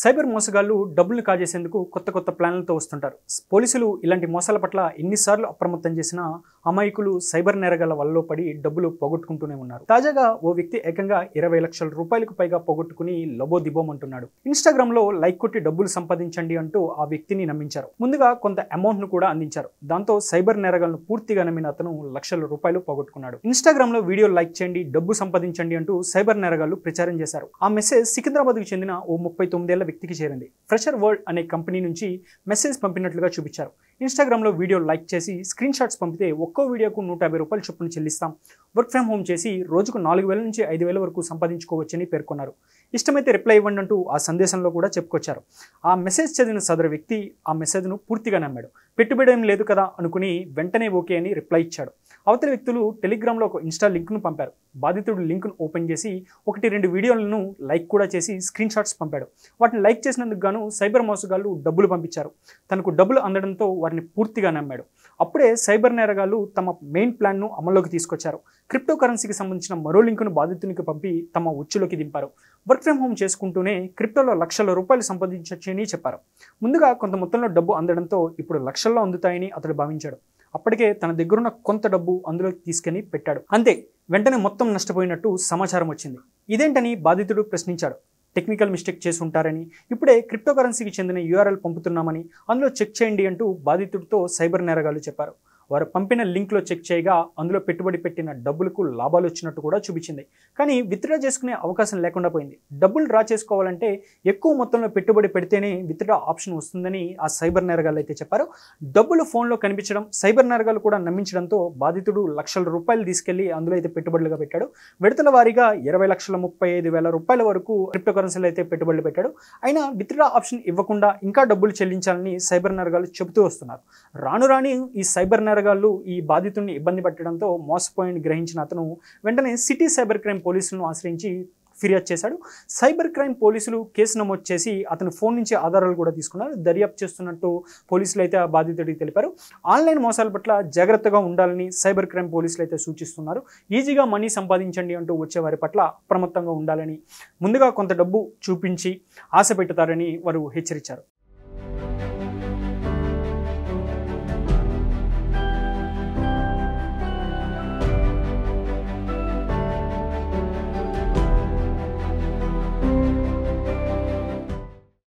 cyber మోసగాళ్లు డబ్బులు కాజేసేందుకు కొత్త కొత్త ప్లాన్లతో వస్తుంటారు పోలీసులు ఇలాంటి మోసాల పట్ల ఎన్నిసార్లు అప్రమత్తం చేసినా అమాయకులు సైబర్ నేరగాళ్ల వలలో పడి డబ్బులు పోగొట్టుకుంటూనే ఉన్నారు తాజాగా ఓ వ్యక్తి ఏకంగా ఇరవై లక్షల రూపాయలకు పైగా పోగొట్టుకుని లబోదిబోమంటున్నాడు ఇన్స్టాగ్రామ్ లో లైక్ కొట్టి డబ్బులు సంపాదించండి అంటూ ఆ వ్యక్తిని నమ్మించారు ముందుగా కొంత అమౌంట్ ను కూడా అందించారు దాంతో సైబర్ నేరగాళ్లను పూర్తిగా నమ్మిన అతను లక్షల రూపాయలు పోగొట్టుకున్నాడు ఇన్స్టాగ్రామ్ లో వీడియో లైక్ చేయండి డబ్బు సంపాదించండి అంటూ సైబర్ నేరగాళ్లు ప్రచారం చేశారు ఆ మెసేజ్ సికింద్రాబాద్కు చెందిన ఓ ముప్పై తొమ్మిదేళ్ల వ్యక్తికి చేరింది ఫ్రెషర్ వరల్డ్ అనే కంపెనీ నుంచి మెసేజ్ పంపినట్లుగా చూపించారు ఇన్స్టాగ్రామ్లో వీడియో లైక్ చేసి స్క్రీన్ షాట్స్ పంపితే ఒక్కో వీడియోకు నూట యాభై రూపాయల చొప్పున చెల్లిస్తాం వర్క్ ఫ్రమ్ హోమ్ చేసి రోజుకు నాలుగు వేల నుంచి ఐదు వేల వరకు సంపాదించుకోవచ్చని పేర్కొన్నారు ఇష్టమైతే రిప్లై ఇవ్వండి అంటూ ఆ సందేశంలో కూడా చెప్పుకొచ్చారు ఆ మెసేజ్ చదివిన సదరు వ్యక్తి ఆ మెసేజ్ను పూర్తిగా నమ్మాడు పెట్టుబడి ఏం లేదు కదా అనుకుని వెంటనే ఓకే అని రిప్లై ఇచ్చాడు అవతల వ్యక్తులు టెలిగ్రామ్లో ఒక ఇన్స్టా లింక్ను పంపారు బాధితుడు లింక్ను ఓపెన్ చేసి ఒకటి రెండు వీడియోలను లైక్ కూడా చేసి స్క్రీన్ షాట్స్ పంపాడు వాటిని లైక్ చేసినందుకు గాను సైబర్ మోసగాళ్ళు డబ్బులు పంపించారు తనకు డబ్బులు అందడంతో వారిని పూర్తిగా నమ్మాడు అప్పుడే సైబర్ నేరగాళ్ళు తమ మెయిన్ ప్లాన్ను అమల్లోకి తీసుకొచ్చారు క్రిప్టో కరెన్సీకి సంబంధించిన మరో లింకును బాధితునికి పంపి తమ ఉచ్చులోకి దింపారు వర్క్ ఫ్రమ్ హోమ్ చేసుకుంటూనే క్రిప్టోలో లక్షల రూపాయలు సంపాదించవచ్చని చెప్పారు ముందుగా కొంత మొత్తంలో డబ్బు అందడంతో ఇప్పుడు లక్షల్లో అందుతాయని అతడు భావించాడు అప్పటికే తన దగ్గరున్న కొంత డబ్బు అందులోకి తీసుకెని పెట్టాడు అంతే వెంటనే మొత్తం నష్టపోయినట్టు సమాచారం వచ్చింది ఇదేంటని బాధితుడు ప్రశ్నించాడు టెక్నికల్ మిస్టేక్ చేసి ఉంటారని ఇప్పుడే క్రిప్టో కరెన్సీకి చెందిన యూఆర్ఎల్ పంపుతున్నామని అందులో చెక్ చేయండి అంటూ బాధితుడితో సైబర్ నేరగాళ్లు చెప్పారు వారు పంపిన లింక్లో చెక్ చేయగా అందులో పెట్టుబడి పెట్టిన డబ్బులకు లాభాలు వచ్చినట్టు కూడా చూపించింది కానీ విత్డ్రా చేసుకునే అవకాశం లేకుండా పోయింది డబ్బులు డ్రా చేసుకోవాలంటే ఎక్కువ మొత్తంలో పెట్టుబడి పెడితేనే విత్డ్రా ఆప్షన్ వస్తుందని ఆ సైబర్ నేరగాళ్ళు అయితే చెప్పారు డబ్బులు ఫోన్లో కనిపించడం సైబర్ నేరగాలు కూడా నమ్మించడంతో బాధితుడు లక్షల రూపాయలు తీసుకెళ్లి అందులో అయితే పెట్టుబడులుగా పెట్టాడు విడతల వారీగా ఇరవై లక్షల ముప్పై ఐదు వేల రూపాయల వరకు క్రిప్టో కరెన్సీలు అయితే పెట్టుబడులు పెట్టాడు అయినా విత్డ్రా ఆప్షన్ ఇవ్వకుండా ఇంకా డబ్బులు చెల్లించాలని సైబర్ నేరగాలు చెబుతూ వస్తున్నారు రాను రాని ఈ సైబర్ నేరగాళ్ళు ఈ బాధితుడిని ఇబ్బంది పెట్టడంతో మోసపోయిన గ్రహించిన అతను వెంటనే సిటీ సైబర్ క్రైమ్ పోలీసులను ఆశ్రయించి ఫిర్యాదు చేశాడు సైబర్ క్రైమ్ పోలీసులు కేసు నమోదు చేసి అతని ఫోన్ నుంచి ఆధారాలు కూడా తీసుకున్నారు దర్యాప్తు చేస్తున్నట్టు పోలీసులు అయితే ఆ బాధితుడికి తెలిపారు ఆన్లైన్ మోసాల పట్ల జాగ్రత్తగా ఉండాలని సైబర్ క్రైమ్ పోలీసులు అయితే సూచిస్తున్నారు ఈజీగా మనీ సంపాదించండి అంటూ వచ్చే వారి పట్ల అప్రమత్తంగా ఉండాలని ముందుగా కొంత డబ్బు చూపించి ఆశ పెట్టుతారని వారు హెచ్చరించారు